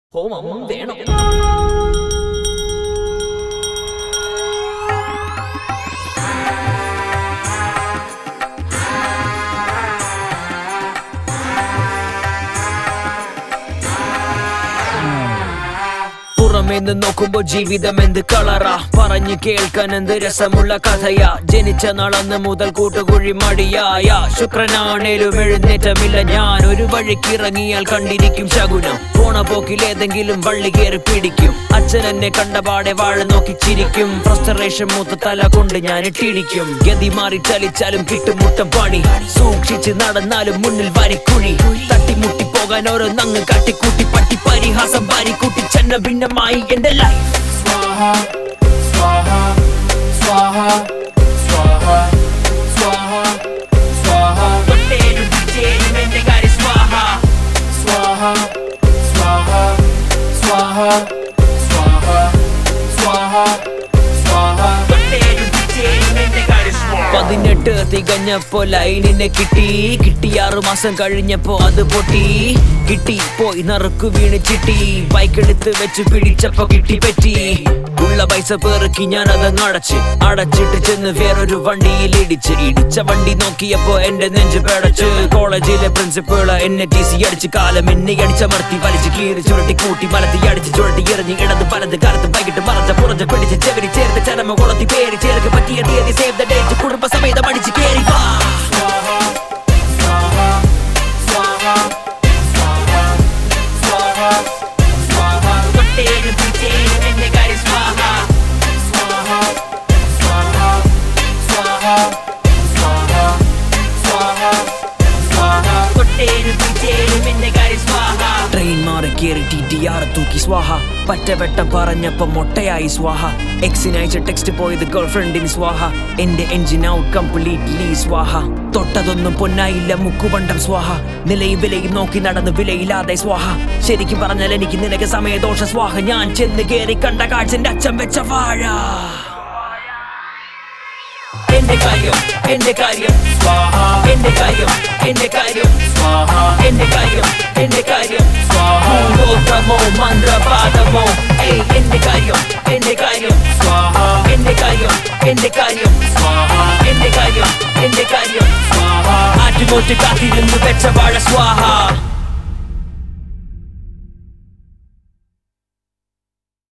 ഹോമം വേണം പുറമേന്ന് നോക്കുമ്പോ ജീവിതം എന്ത് കളറാ പറഞ്ഞു കേൾക്കാൻ എന്ത് രസമുള്ള കഥയാ ജനിച്ച നാളന്ന് മുതൽ കൂട്ടുകുഴി മടിയായ ശുക്രനാണേലും എഴുന്നേറ്റമില്ല ഞാൻ ഒരു വഴിക്ക് ഇറങ്ങിയാൽ കണ്ടിരിക്കും ശകുനം പോണ പോക്കിൽ ഏതെങ്കിലും വള്ളി കയറി പിടിക്കും അച്ഛൻ എന്നെ കണ്ടപാടെ വാഴ നോക്കി ചിരിക്കും ഫ്രസ്ട്രേഷൻ മൂത്ത തല കൊണ്ട് ഞാൻ ഇട്ടിടിക്കും ഗതി മാറി ചലിച്ചാലും കിട്ടും മുട്ടം പണി സൂക്ഷിച്ച് നടന്നാലും മുന്നിൽ വരിക്കുഴി തട്ടിമുട്ടി പോകാൻ ഓരോ നങ്ങ് കാട്ടിക്കൂട്ടി പട്ടി പരിഹാസം വാരിക്കൂട്ടി ചെന്ന ഭിന്നമായി എന്റെ life Swaha, swaha, swaha, swaha, swaha, swaha, തൊട്ടേനും പിടിച്ചേനും എന്റെ കാര്യം സ്വാഹ swaha, swaha, swaha, swaha, swaha, swaha. തൊട്ടേനും പിടിച്ചേനും എന്റെ കാര്യം സ്വാഹ പതിനെട്ട് തികഞ്ഞപ്പോ ലൈനിനെ കിട്ടി കിട്ടി ആറു മാസം കഴിഞ്ഞപ്പോ അത് പൊട്ടി കിട്ടി പോയി നറുക്കു വീണ് ചിട്ടി ബൈക്ക് എടുത്ത് വെച്ച് പിടിച്ചപ്പോ കിട്ടി പറ്റി ഉള്ള പൈസ പേറുക്കി ഞാൻ അതങ്ങ് അടച്ച് അടച്ചിട്ട് ചെന്ന് വേറൊരു വണ്ടിയിൽ ഇടിച്ച് ഇടിച്ച വണ്ടി നോക്കിയപ്പോ എന്റെ നെഞ്ച് പേടച്ച് കോളേജിലെ പ്രിൻസിപ്പള് എന്നെ ടി സി അടിച്ച് കാലം എന്നെ അടിച്ചമർത്തി വലിച്ച് കീറി ചുരുട്ടി കൂട്ടി മലത്തി അടിച്ച് ചുരുട്ടി എറിഞ്ഞ് ഇടത് പലത് കാലത്ത് വൈകിട്ട് മറച്ച പുറത്ത് പിടിച്ച് ചെവരി ചേർത്ത് ചരമ കുളത്തി പേര് ചേർക്ക് പറ്റിയ തീയതി സേവ് ദ ഡേറ്റ് കുടുംബ സമേതം അടിച്ച് കേറി വാ തൊട്ടേനും പിടിച്ചേനും എന്റെ കാര്യം സ്വാഹ തൊട്ടേനും പിടിച്ചേനും എന്റെ കാര്യം സ്വാഹ ട്രെയിൻ മാറി കേറി ടി ടി ആർ തൂക്കി സ്വാഹ പറ്റവട്ടം പറഞ്ഞപ്പോ മൊട്ടയായി സ്വാഹ എക്സിനയച്ച ടെക്സ്റ്റ് പോയത് ഗേൾ ഫ്രണ്ടിന് സ്വാഹ എന്റെ എൻജിൻ ഔട്ട് കംപ്ലീറ്റ്ലി സ്വാഹ തൊട്ടതൊന്നും പൊന്നായില്ല മുക്കുപണ്ടം സ്വാഹ നിലയും വിലയും നോക്കി നടന്ന് വിലയില്ലാതെ സ്വാഹ ശരിക്കും പറഞ്ഞാൽ എനിക്ക് നിനക്ക് സമയദോഷ സ്വാഹ ഞാൻ ചെന്ന് കേറി കണ്ട കാഴ്ചന്റെ അച്ഛൻ വെച്ച വാഴ എന്റെ കാര്യം എന്റെ കാര്യം എന്റെ കാര്യം എന്റെ കാര്യം എന്റെ കാര്യം എന്റെ കാര്യം ഭൂലോകമോ മന്ത്രപാദമോ ഏയ് എന്റെ കാര്യം എന്റെ കാര്യം എന്റെ കാര്യം എന്റെ കാര്യം എന്റെ കാര്യം എന്റെ കാര്യം ആറ്റുമോട്ട് കാത്തിരുന്ന് വെച്ച വാഴ സ്വാഹ